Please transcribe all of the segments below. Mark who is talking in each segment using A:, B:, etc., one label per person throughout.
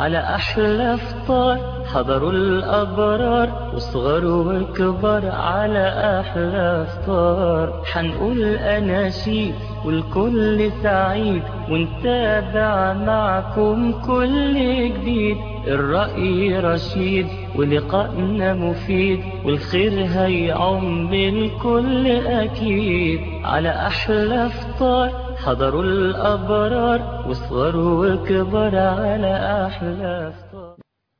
A: على أحلى فطار حضروا الأبرار وصغر وكبر على أحلى فطار حنقول أناشيد والكل سعيد ونتابع معكم كل جديد الرأي رشيد ولقائنا مفيد والخير هيعم الكل أكيد على أحلى فطار حضروا الأبرار وصغروا وكبر على أحلى فطار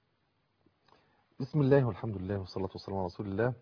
B: بسم الله والحمد لله والصلاة والسلام على رسول الله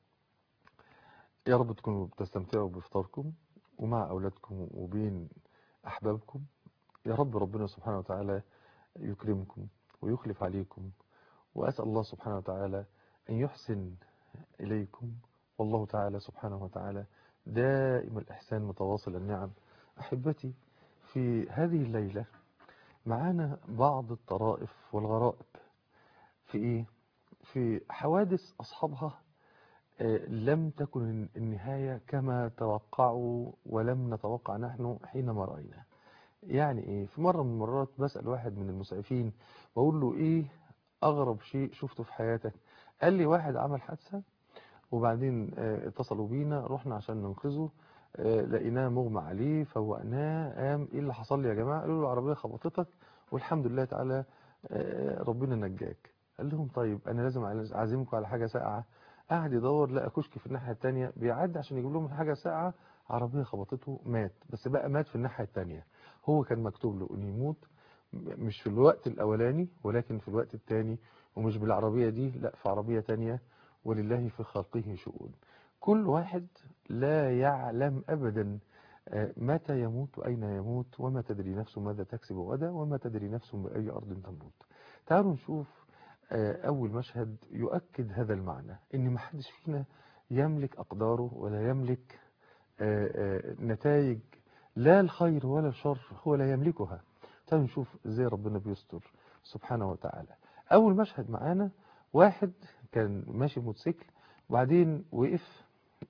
B: يا رب تكونوا بتستمتعوا بفطاركم ومع أولادكم وبين أحبابكم يا رب ربنا سبحانه وتعالى يكرمكم ويخلف عليكم وأسأل الله سبحانه وتعالى أن يحسن إليكم والله تعالى سبحانه وتعالى دائم الإحسان متواصل النعم أحبتي في هذه الليلة معانا بعض الطرائف والغرائب في إيه؟ في حوادث أصحابها لم تكن النهاية كما توقعوا ولم نتوقع نحن حينما رأينا يعني إيه في مرة من المرات بسأل واحد من المسعفين بقول له إيه أغرب شيء شفته في حياتك قال لي واحد عمل حادثة وبعدين اتصلوا بينا رحنا عشان ننقذه لقيناه مغمى عليه فوقناه قام ايه اللي حصل لي يا جماعه قالوا له العربيه خبطتك والحمد لله تعالى ربنا نجاك قال لهم طيب انا لازم اعزمكم على حاجه ساقعه قعد يدور لقى كشك في الناحيه الثانيه بيعدي عشان يجيب لهم حاجه ساقعه عربيه خبطته مات بس بقى مات في الناحيه الثانيه هو كان مكتوب له انه يموت مش في الوقت الاولاني ولكن في الوقت الثاني ومش بالعربيه دي لا في عربيه ثانيه ولله في خلقه شؤون كل واحد لا يعلم أبدا متى يموت وأين يموت وما تدري نفس ماذا تكسب غدا وما تدري نفس بأي أرض تموت تعالوا نشوف أول مشهد يؤكد هذا المعنى إن ما حدش فينا يملك أقداره ولا يملك نتائج لا الخير ولا الشر هو لا يملكها تعالوا نشوف ازاي ربنا بيستر سبحانه وتعالى أول مشهد معانا واحد كان ماشي موتوسيكل وبعدين وقف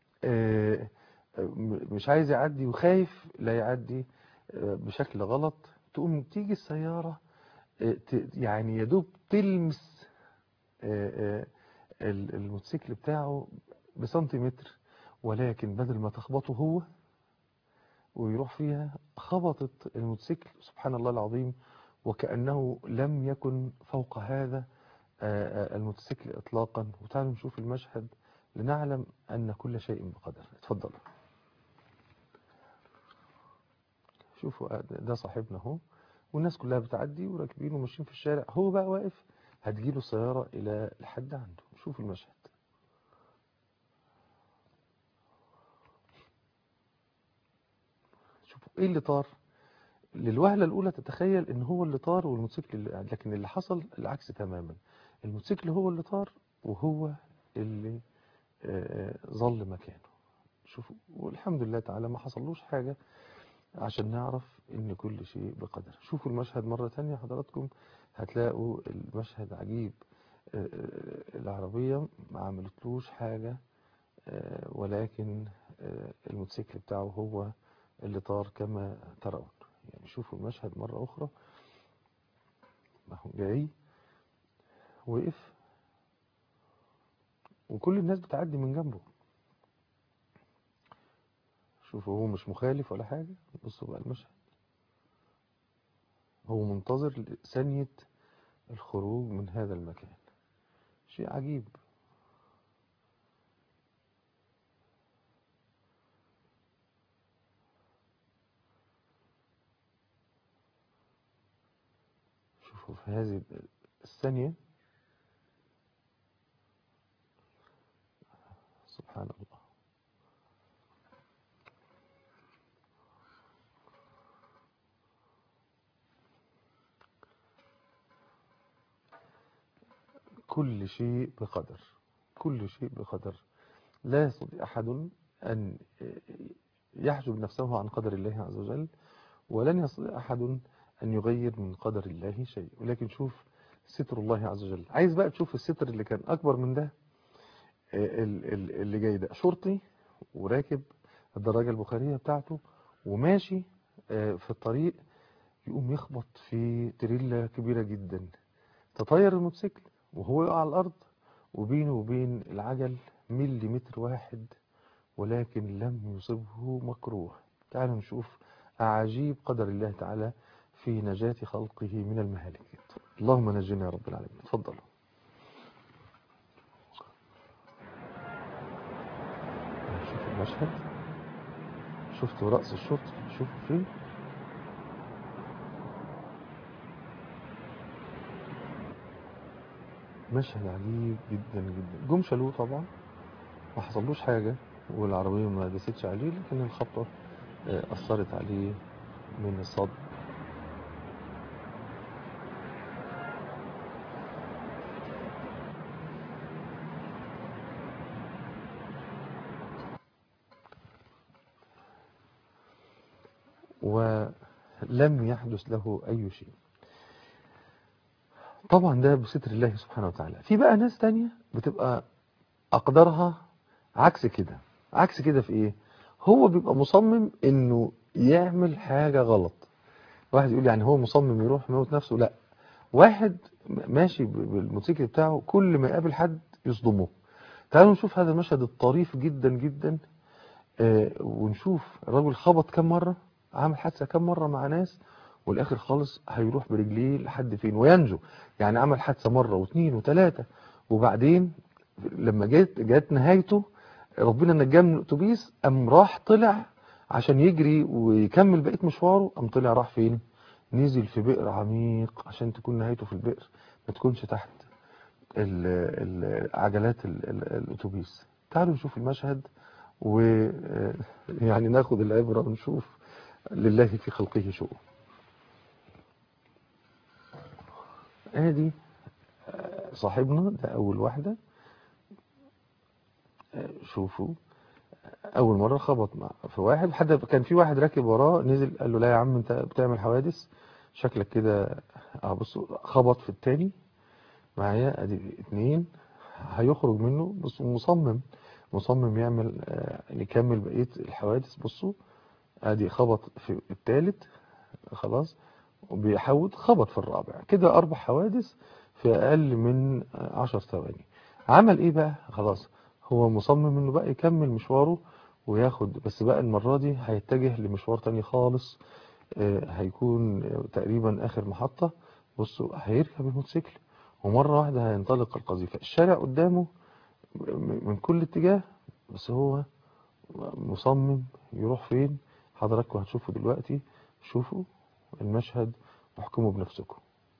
B: مش عايز يعدي وخايف لا يعدي بشكل غلط تقوم تيجي السيارة يعني يدوب تلمس الموتوسيكل بتاعه بسنتيمتر ولكن بدل ما تخبطه هو ويروح فيها خبطت الموتوسيكل سبحان الله العظيم وكأنه لم يكن فوق هذا الموتوسيكل إطلاقا وتعالوا نشوف المشهد لنعلم أن كل شيء بقدر اتفضل شوفوا ده صاحبنا اهو والناس كلها بتعدي وراكبين وماشيين في الشارع هو بقى واقف هتجيله السيارة إلى الحد عنده شوفوا المشهد شوفوا ايه اللي طار للوهلة الأولى تتخيل ان هو اللي طار والموتوسيكل اللي لكن اللي حصل العكس تماما الموتوسيكل هو اللي طار وهو اللي ظل مكانه شوفوا والحمد لله تعالى ما حصلوش حاجة عشان نعرف ان كل شيء بقدر شوفوا المشهد مرة تانية حضراتكم هتلاقوا المشهد عجيب العربية ما عملتلوش حاجة ولكن الموتوسيكل بتاعه هو اللي طار كما ترون يعني شوفوا المشهد مرة أخرى ما هو جاي وقف وكل الناس بتعدي من جنبه شوفوا هو مش مخالف ولا حاجة بصوا بقى المشهد هو منتظر ثانية الخروج من هذا المكان شيء عجيب شوفوا في هذه الثانية سبحان الله كل شيء بقدر كل شيء بقدر لا يستطيع أحد أن يحجب نفسه عن قدر الله عز وجل ولن يستطيع أحد أن يغير من قدر الله شيء ولكن شوف ستر الله عز وجل عايز بقى تشوف الستر اللي كان أكبر من ده اللي جاي ده شرطي وراكب الدراجة البخارية بتاعته وماشي في الطريق يقوم يخبط في تريلا كبيرة جدا تطير الموتوسيكل وهو يقع على الأرض وبينه وبين العجل ملي متر واحد ولكن لم يصبه مكروه تعالوا نشوف أعاجيب قدر الله تعالى في نجاة خلقه من المهالك اللهم نجنا يا رب العالمين تفضل شوف المشهد شفتوا رأس الشرطة شوفوا فين مشهد عجيب جدا جدا جم شالوه طبعا ما حصلوش حاجة والعربية ما دستش عليه لكن الخبطة آه، أثرت عليه من الصدمة ولم يحدث له أي شيء طبعا ده بستر الله سبحانه وتعالى في بقى ناس تانية بتبقى أقدارها عكس كده عكس كده في إيه هو بيبقى مصمم إنه يعمل حاجة غلط واحد يقول يعني هو مصمم يروح يموت نفسه لا واحد ماشي بالموتوسيكل بتاعه كل ما يقابل حد يصدمه تعالوا نشوف هذا المشهد الطريف جدا جدا آه، ونشوف الراجل خبط كم مرة عامل حادثة كم مرة مع ناس والاخر خالص هيروح برجليه لحد فين وينجو يعني عمل حادثة مرة واثنين وثلاثة وبعدين لما جت جت نهايته ربنا نجاه من الاتوبيس قام راح طلع عشان يجري ويكمل بقية مشواره قام طلع راح فين نزل في بئر عميق عشان تكون نهايته في البئر ما تكونش تحت ال- ال- عجلات ال- ال- الاتوبيس تعالوا نشوف المشهد ويعني ناخد العبرة ونشوف لله في خلقه شؤون ادي آه، صاحبنا ده اول واحدة آه، شوفوا اول مرة خبط مع في واحد حد كان في واحد راكب وراه نزل قال له لا يا عم انت بتعمل حوادث شكلك كده اه بصوا خبط في التاني معايا ادي اتنين هيخرج منه بص مصمم مصمم يعمل آه، يكمل بقية الحوادث بصوا ادي خبط في التالت خلاص وبيحاول خبط في الرابع كده اربع حوادث في اقل من آه، عشر ثواني عمل ايه بقى خلاص هو مصمم انه بقى يكمل مشواره وياخد بس بقى المرة دي هيتجه لمشوار تاني خالص آه، هيكون آه، تقريبا اخر محطة بصوا هيركب الموتوسيكل ومرة واحدة هينطلق القذيفة الشارع قدامه م- من كل اتجاه بس هو مصمم يروح فين حضراتكم هتشوفوا دلوقتي شوفوا المشهد واحكموا بنفسكم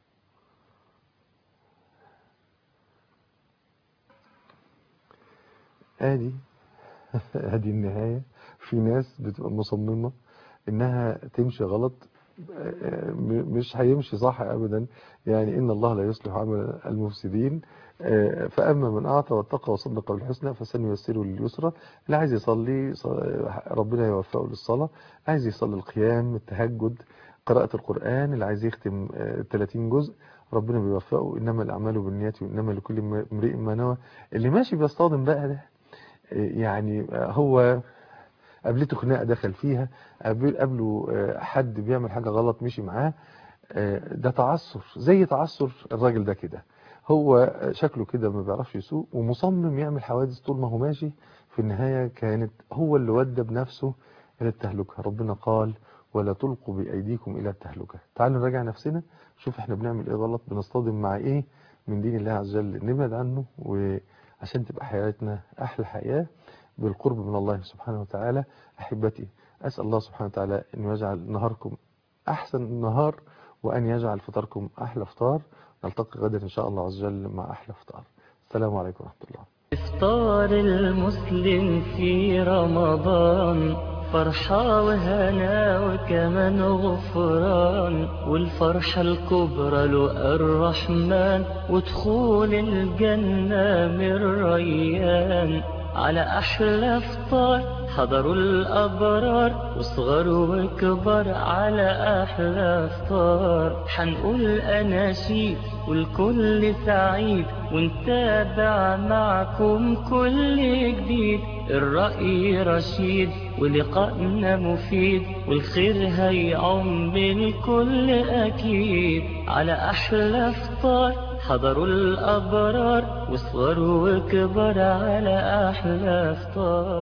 B: ادي ادي النهاية في ناس بتبقى مصممة انها تمشي غلط آه، م- مش هيمشي صح ابدا يعني ان الله لا يصلح عمل المفسدين آه، فاما من اعطى واتقى وصدق بالحسنى فسنيسره لليسرى اللي عايز يصلي ص- ربنا يوفقه للصلاة عايز يصلي القيام التهجد قراءة القرآن اللي عايز يختم آه، 30 جزء ربنا بيوفقه انما الاعمال بالنيات وانما لكل امرئ ما نوى اللي ماشي بيصطدم بقى ده يعني هو قابلته خناقه دخل فيها قابل- قابله آه، حد بيعمل حاجه غلط مشي معاه آه، ده تعثر زي تعثر الراجل ده كده هو شكله كده ما بيعرفش يسوق ومصمم يعمل حوادث طول ما هو ماشي في النهايه كانت هو اللي ودى بنفسه الى التهلكه ربنا قال ولا تلقوا بايديكم الى التهلكه تعالوا نراجع نفسنا شوف احنا بنعمل ايه غلط بنصطدم مع ايه من دين الله عز وجل نبعد عنه وعشان تبقى حياتنا احلى حياه بالقرب من الله سبحانه وتعالى احبتي اسال الله سبحانه وتعالى ان يجعل نهاركم احسن نهار وان يجعل فطاركم احلى فطار نلتقي غدا ان شاء الله عز وجل مع احلى فطار السلام عليكم ورحمه الله
A: إفطار المسلم في رمضان فرحة وهنا وكمان غفران والفرحة الكبرى له الرحمن ودخول الجنة من ريان على أحلى فطار حضروا الأبرار وصغر وكبر على أحلى فطار حنقول أناشيد والكل سعيد ونتابع معكم كل جديد الرأي رشيد ولقائنا مفيد والخير هيعم الكل أكيد على أحلى فطار حضروا الأبرار وصغروا وكبر على أحلى فطار